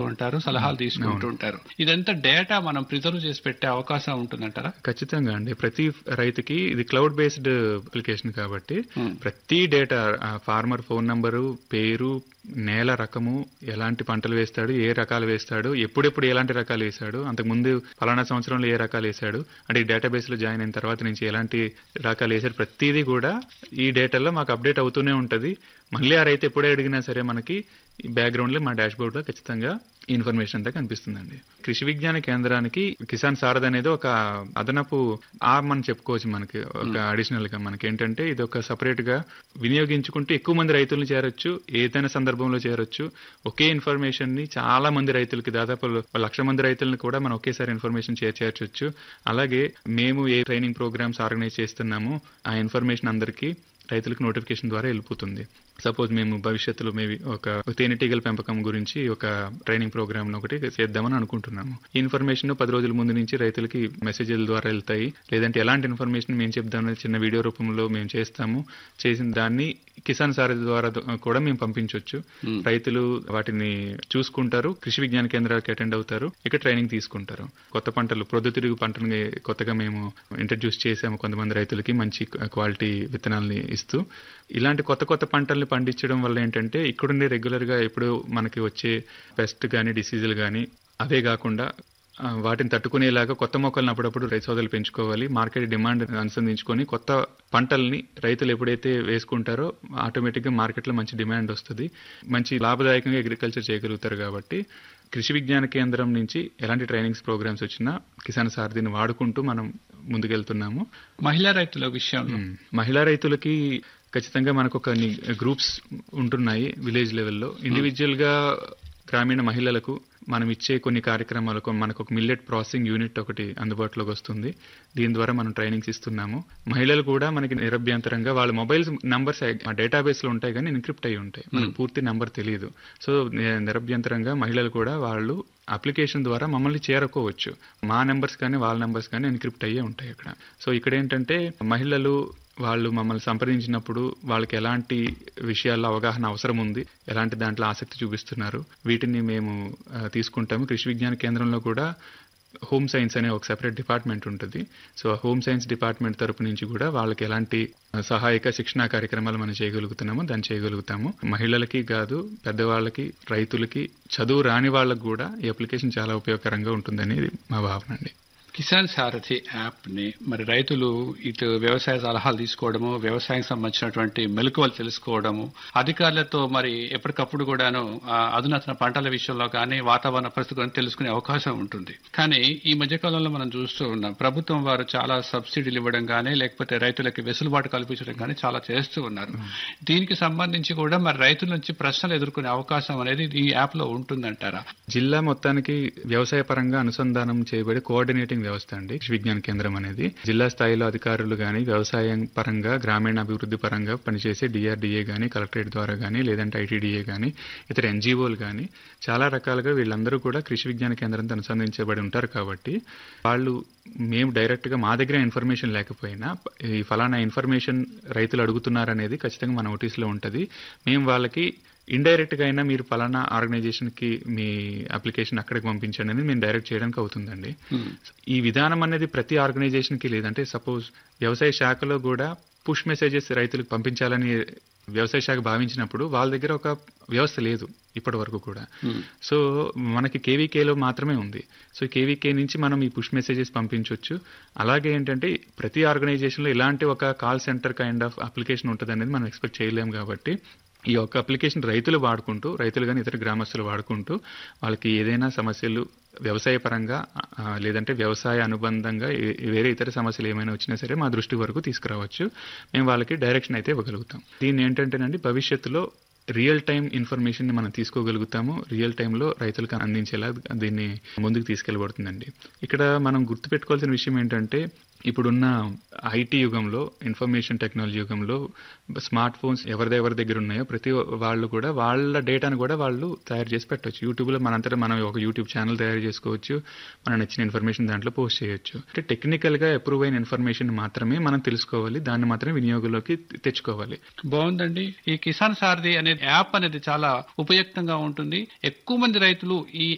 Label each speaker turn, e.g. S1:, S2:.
S1: ఉంటారు సలహాలు తీసుకుంటూ ఉంటారు ఇదంతా డేటా మనం ప్రిజర్వ్ చేసి పెట్టే అవకాశం ఉంటుందంటారా
S2: ఖచ్చితంగా అండి ప్రతి రైతుకి ఇది క్లౌడ్ బేస్డ్ అప్లికేషన్ కాబట్టి
S1: Hmm.
S2: ప్రతి డేటా ఫార్మర్ ఫోన్ నంబరు పేరు నేల రకము ఎలాంటి పంటలు వేస్తాడు ఏ రకాలు వేస్తాడు ఎప్పుడెప్పుడు ఎలాంటి రకాలు వేశాడు అంతకుముందు ఫలానా సంవత్సరంలో ఏ రకాలు వేశాడు అంటే ఈ డేటాబేస్ లో జాయిన్ అయిన తర్వాత నుంచి ఎలాంటి రకాలు వేశాడు ప్రతిదీ కూడా ఈ డేటాలో మాకు అప్డేట్ అవుతూనే ఉంటది మళ్ళీ ఆ రైతు ఎప్పుడే అడిగినా సరే మనకి బ్యాక్గ్రౌండ్ లో మా డాష్ బోర్డ్ లో ఖచ్చితంగా ఈ ఇన్ఫర్మేషన్ అంతా కనిపిస్తుందండి కృషి విజ్ఞాన కేంద్రానికి కిసాన్ సారథ్ అనేది ఒక అదనపు ఆర్మ్ అని చెప్పుకోవచ్చు మనకి ఒక అడిషనల్ గా మనకి ఏంటంటే ఇది ఒక సపరేట్ గా వినియోగించుకుంటూ ఎక్కువ మంది రైతులను చేరొచ్చు ఏదైనా సందర్భంలో చేరొచ్చు ఒకే ఇన్ఫర్మేషన్ ని చాలా మంది రైతులకి దాదాపు లక్ష మంది రైతులను కూడా మనం ఒకేసారి ఇన్ఫర్మేషన్ షేర్ చేర్చొచ్చు అలాగే మేము ఏ ట్రైనింగ్ ప్రోగ్రామ్స్ ఆర్గనైజ్ చేస్తున్నామో ఆ ఇన్ఫర్మేషన్ అందరికీ రైతులకు నోటిఫికేషన్ ద్వారా వెళ్ళిపోతుంది సపోజ్ మేము భవిష్యత్తులో మేబీ ఒక తేనెటీగల పెంపకం గురించి ఒక ట్రైనింగ్ ప్రోగ్రామ్ ఒకటి చేద్దామని అనుకుంటున్నాము ఈ ఇన్ఫర్మేషన్ పది రోజుల ముందు నుంచి రైతులకి మెసేజ్ల ద్వారా వెళ్తాయి లేదంటే ఎలాంటి ఇన్ఫర్మేషన్ మేము చెప్దామని చిన్న వీడియో రూపంలో మేము చేస్తాము చేసిన దాన్ని కిసాన్ సారథి ద్వారా కూడా మేము పంపించవచ్చు రైతులు వాటిని చూసుకుంటారు కృషి విజ్ఞాన కేంద్రాలకు అటెండ్ అవుతారు ఇక్కడ ట్రైనింగ్ తీసుకుంటారు కొత్త పంటలు ప్రొద్దుతిరుగు పంటని కొత్తగా మేము ఇంట్రడ్యూస్ చేసాము కొంతమంది రైతులకి మంచి క్వాలిటీ విత్తనాలని ఇస్తూ ఇలాంటి కొత్త కొత్త పంటల్ని పండించడం వల్ల ఏంటంటే ఇక్కడుండే రెగ్యులర్ గా ఎప్పుడు మనకి వచ్చే పెస్ట్ కానీ డిసీజులు కానీ అవే కాకుండా ఆ, వాటిని తట్టుకునేలాగా కొత్త మొక్కలను అప్పుడప్పుడు రైతు సోదరులు పెంచుకోవాలి మార్కెట్ డిమాండ్ అనుసంధించుకొని కొత్త పంటల్ని రైతులు ఎప్పుడైతే వేసుకుంటారో ఆటోమేటిక్ గా మార్కెట్ లో మంచి డిమాండ్ వస్తుంది మంచి లాభదాయకంగా అగ్రికల్చర్ చేయగలుగుతారు కాబట్టి కృషి విజ్ఞాన కేంద్రం నుంచి ఎలాంటి ట్రైనింగ్స్ ప్రోగ్రామ్స్ వచ్చినా కిసాన్ సారథిని వాడుకుంటూ మనం ముందుకెళ్తున్నాము
S1: మహిళా రైతుల విషయంలో
S2: మ్మ్. మహిళా రైతులకి ఖచ్చితంగా మనకు ఒక గ్రూప్స్ ఉంటున్నాయి విలేజ్ లెవెల్లో ఇండివిజువల్ గా గ్రామీణ మహిళలకు మనం ఇచ్చే కొన్ని కార్యక్రమాలకు మనకు ఒక మిల్లెట్ ప్రాసెసింగ్ యూనిట్ ఒకటి అందుబాటులోకి వస్తుంది దీని ద్వారా మనం ట్రైనింగ్స్ ఇస్తున్నాము మహిళలు కూడా మనకి నిరభ్యంతరంగా వాళ్ళ మొబైల్స్ నంబర్స్ ఆ డేటాబేస్ లో ఉంటాయి కానీ ఎన్క్రిప్ట్ అయి ఉంటాయి మనకు పూర్తి నంబర్ తెలియదు సో ని- నిరభ్యంతరంగా మహిళలు కూడా వాళ్ళు అప్లికేషన్ ద్వారా మమ్మల్ని చేరుకోవచ్చు మా నెంబర్స్ కానీ వాళ్ళ నెంబర్స్ కానీ ఎన్క్రిప్ట్ అయ్యే ఉంటాయి ఇక్కడ సో ఇక్కడ ఏంటంటే మహిళలు వాళ్ళు మమ్మల్ని సంప్రదించినప్పుడు వాళ్ళకి ఎలాంటి విషయాల్లో అవగాహన అవసరం ఉంది ఎలాంటి దాంట్లో ఆసక్తి చూపిస్తున్నారు వీటిని మేము ఆ, తీసుకుంటాము కృషి విజ్ఞాన కేంద్రంలో కూడా హోమ్ సైన్స్ అనే ఒక సెపరేట్ డిపార్ట్మెంట్ ఉంటుంది సో ఆ హోమ్ సైన్స్ డిపార్ట్మెంట్ తరపు నుంచి కూడా వాళ్ళకి ఎలాంటి ఆ, సహాయక శిక్షణా కార్యక్రమాలు మనం చేయగలుగుతున్నామో దాన్ని చేయగలుగుతాము మహిళలకి కాదు పెద్దవాళ్ళకి రైతులకి చదువు రాని వాళ్ళకి కూడా ఈ అప్లికేషన్ చాలా ఉపయోగకరంగా ఉంటుందనేది మా భావన అండి
S1: కిసాన్ సారథి యాప్ ని మరి రైతులు ఇటు వ్యవసాయ సలహాలు తీసుకోవడము వ్యవసాయం సంబంధించినటువంటి మెలకువలు తెలుసుకోవడము అధికారులతో మరి ఎప్పటికప్పుడు కూడాను ఆ, అధునాతన పంటల విషయంలో కానీ వాతావరణ పరిస్థితి గురించి తెలుసుకునే అవకాశం ఉంటుంది కానీ ఈ మధ్య కాలంలో మనం చూస్తూ ఉన్నాం ప్రభుత్వం వారు చాలా సబ్సిడీలు ఇవ్వడం కానీ లేకపోతే రైతులకి వెసులుబాటు కల్పించడం కానీ చాలా చేస్తూ ఉన్నారు దీనికి సంబంధించి కూడా మరి రైతుల నుంచి ప్రశ్నలు ఎదుర్కొనే అవకాశం అనేది ఈ యాప్ లో ఉంటుందంటారా
S2: జిల్లా మొత్తానికి వ్యవసాయ పరంగా అనుసంధానం చేయబడి కోఆర్డినేటింగ్ వ్యవస్థ అండి కృషి విజ్ఞాన కేంద్రం అనేది జిల్లా స్థాయిలో అధికారులు గాని వ్యవసాయం పరంగా గ్రామీణ అభివృద్ధి పరంగా పనిచేసే డిఆర్డీఏ గాని కలెక్టరేట్ ద్వారా గాని లేదంటే ఐటీడీఏ గాని ఇతర ఎన్జిఓలు గాని చాలా రకాలుగా వీళ్ళందరూ కూడా కృషి విజ్ఞాన కేంద్రంతో అనుసంధించబడి ఉంటారు కాబట్టి వాళ్ళు మేము డైరెక్ట్ గా మా దగ్గర ఇన్ఫర్మేషన్ లేకపోయినా ఈ ఫలానా ఇన్ఫర్మేషన్ రైతులు అడుగుతున్నారనేది ఖచ్చితంగా మన నోటీసులో ఉంటది మేము వాళ్ళకి ఇండైరెక్ట్ గా అయినా మీరు ఫలానా ఆర్గనైజేషన్ కి మీ అప్లికేషన్ అక్కడికి పంపించండి అనేది మేము డైరెక్ట్ చేయడానికి అవుతుందండి ఈ విధానం అనేది ప్రతి ఆర్గనైజేషన్ కి లేదంటే సపోజ్ వ్యవసాయ శాఖలో కూడా పుష్ మెసేజెస్ రైతులకు పంపించాలని వ్యవసాయ శాఖ భావించినప్పుడు వాళ్ళ దగ్గర ఒక వ్యవస్థ లేదు ఇప్పటి వరకు కూడా సో మనకి కేవీకేలో మాత్రమే ఉంది సో కేవీకే నుంచి మనం ఈ పుష్ మెసేజెస్ పంపించవచ్చు అలాగే ఏంటంటే ప్రతి ఆర్గనైజేషన్లో ఇలాంటి ఒక call centre kind of application ఉంటుంది అనేది మనం ఎక్స్పెక్ట్ చేయలేం కాబట్టి ఈ యొక్క అప్లికేషన్ రైతులు వాడుకుంటూ రైతులు కానీ ఇతర గ్రామస్తులు వాడుకుంటూ వాళ్ళకి ఏదైనా సమస్యలు వ్యవసాయ పరంగా ఆ, లేదంటే వ్యవసాయ అనుబంధంగా ఏ- వేరే ఇతర సమస్యలు ఏమైనా వచ్చినా సరే మా దృష్టి వరకు తీసుకురావచ్చు మేము వాళ్ళకి డైరెక్షన్ అయితే ఇవ్వగలుగుతాం దీన్ని ఏంటంటేనండి భవిష్యత్తులో రియల్ టైం ఇన్ఫర్మేషన్ ని మనం తీసుకోగలుగుతాము రియల్ టైంలో రైతులకు అందించేలా దీన్ని ముందుకు తీసుకెళ్ళబడుతుందండి ఇక్కడ మనం గుర్తుపెట్టుకోవాల్సిన విషయం ఏంటంటే ఇప్పుడున్న ఐటీ యుగంలో ఇన్ఫర్మేషన్ టెక్నాలజీ యుగంలో స్మార్ట్ ఫోన్స్ ఎవరిదెవరి దగ్గర ఉన్నాయో ప్రతి వాళ్ళు కూడా వాళ్ళ డేటాను కూడా వాళ్ళు తయారు చేసి పెట్టవచ్చు యూట్యూబ్లో మనంతటా మనం ఒక యూట్యూబ్ ఛానల్ తయారు చేసుకోవచ్చు మన నచ్చిన ఇన్ఫర్మేషన్ దాంట్లో పోస్ట్ చేయొచ్చు అంటే టెక్నికల్గా అప్రూవ్ అయిన ఇన్ఫర్మేషన్ మాత్రమే మనం తెలుసుకోవాలి దాన్ని మాత్రమే వినియోగంలోకి తెచ్చుకోవాలి
S1: బాగుందండి ఈ కిసాన్ సారథి అనే యాప్ అనేది చాలా ఉపయుక్తంగా ఉంటుంది ఎక్కువ మంది రైతులు ఈ